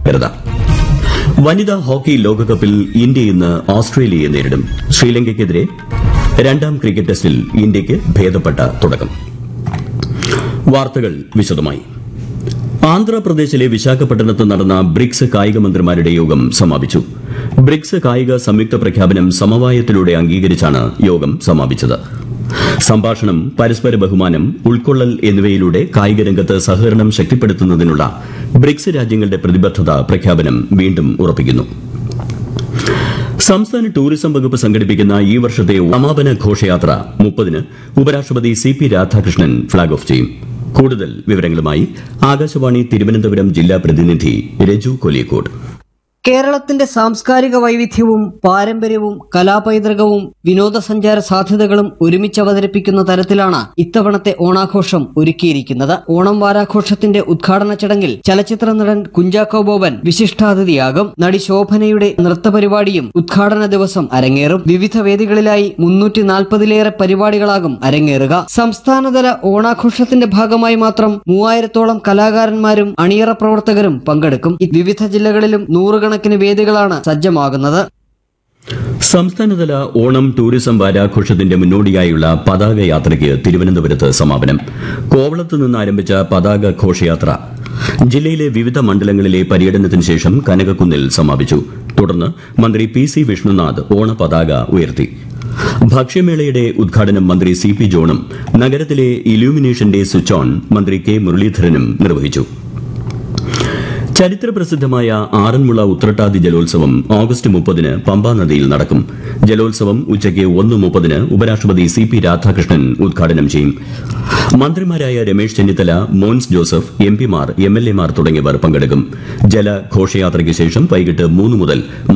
ജാഗ്രത വനിതാ ഹോക്കി ലോകകപ്പിൽ ഇന്ത്യ ഇന്ന് ഓസ്ട്രേലിയയെ നേരിടും ശ്രീലങ്കയ്ക്കെതിരെ രണ്ടാം ക്രിക്കറ്റ് ടെസ്റ്റിൽ ഇന്ത്യയ്ക്ക് ഭേദപ്പെട്ട തുടക്കം വാർത്തകൾ വിശദമായി ആന്ധ്രാപ്രദേശിലെ വിശാഖപട്ടണത്ത് നടന്ന ബ്രിക്സ് കായിക മന്ത്രിമാരുടെ യോഗം സമാപിച്ചു ബ്രിക്സ് കായിക സംയുക്ത പ്രഖ്യാപനം സമവായത്തിലൂടെ അംഗീകരിച്ചാണ് യോഗം സമാപിച്ചത് സംഭാഷണം പരസ്പര ബഹുമാനം ഉൾക്കൊള്ളൽ എന്നിവയിലൂടെ കായിക രംഗത്ത് സഹകരണം ശക്തിപ്പെടുത്തുന്നതിനുള്ള ബ്രിക്സ് രാജ്യങ്ങളുടെ പ്രതിബദ്ധത പ്രഖ്യാപനം വീണ്ടും ഉറപ്പിക്കുന്നു സംസ്ഥാന ടൂറിസം വകുപ്പ് സംഘടിപ്പിക്കുന്ന ഈ വർഷത്തെ സമാപന ഘോഷയാത്ര മുപ്പതിന് ഉപരാഷ്ട്രപതി C P Radhakrishnan flag off ചെയ്യും കൂടുതൽ വിവരങ്ങളുമായി ആകാശവാണി തിരുവനന്തപുരം ജില്ലാ പ്രതിനിധി രജു കൊലിയക്കോട് കേരളത്തിന്റെ സാംസ്കാരിക വൈവിധ്യവും പാരമ്പര്യവും കലാപൈതൃകവും വിനോദസഞ്ചാര സാധ്യതകളും ഒരുമിച്ച് അവതരിപ്പിക്കുന്ന തരത്തിലാണ് ഇത്തവണത്തെ ഓണാഘോഷം ഒരുക്കിയിരിക്കുന്നത് ഓണം വാരാഘോഷത്തിന്റെ ഉദ്ഘാടന ചടങ്ങിൽ ചലച്ചിത്ര നടൻ കുഞ്ചാക്കോ ബോബൻ വിശിഷ്ടാതിഥിയാകും നടി ശോഭനയുടെ നൃത്തപരിപാടിയും ഉദ്ഘാടന ദിവസം അരങ്ങേറും വിവിധ വേദികളിലായി മുന്നൂറ്റി നാൽപ്പതിലേറെ പരിപാടികളാകും അരങ്ങേറുക സംസ്ഥാനതല ഓണാഘോഷത്തിന്റെ ഭാഗമായി മാത്രം മൂവായിരത്തോളം കലാകാരന്മാരും അണിയറ പ്രവർത്തകരും പങ്കെടുക്കും ഈ വിവിധ ജില്ലകളിലും നൂറുകണക്കിന് വേദികളാണ് സജ്ജമാകുന്നത് സംസ്ഥാനതല ഓണം ടൂറിസം വാരാഘോഷത്തിന്റെ മുന്നോടിയായുള്ള പതാക യാത്രയ്ക്ക് തിരുവനന്തപുരത്ത് സമാപനം കോവളത്ത് നിന്ന് ആരംഭിച്ച പതാക ഘോഷയാത്ര ജില്ലയിലെ വിവിധ മണ്ഡലങ്ങളിലെ പര്യടനത്തിന് ശേഷം കനകക്കുന്നിൽ സമാപിച്ചു തുടർന്ന് മന്ത്രി പി സി വിഷ്ണുനാഥ് ഓണപതാക ഉയർത്തി ഭക്ഷ്യമേളയുടെ ഉദ്ഘാടനം മന്ത്രി സി പി ജോണും നഗരത്തിലെ ഇലൂമിനേഷന്റെ സ്വിച്ച് ഓൺ മന്ത്രി കെ മുരളീധരനും നിർവഹിച്ചു ചരിത്രപ്രസിദ്ധമായ ആറന്മുള ഉത്രട്ടാതി ജലോത്സവം ഓഗസ്റ്റ് മുപ്പതിന് പമ്പാ നദിയിൽ നടക്കും ജലോത്സവം ഉച്ചയ്ക്ക് ഒന്ന് മുപ്പതിന് ഉപരാഷ്ട്രപതി സി പി രാധാകൃഷ്ണൻ ഉദ്ഘാടനം ചെയ്യും മന്ത്രിമാരായ രമേശ് ചെന്നിത്തല മോൻസ് ജോസഫ് എം പിമാർ എം എൽ എമാർ തുടങ്ങിയവർ പങ്കെടുക്കും ജലഘോഷയാത്രയ്ക്ക് ശേഷം വൈകിട്ട് മൂന്ന് മുതൽ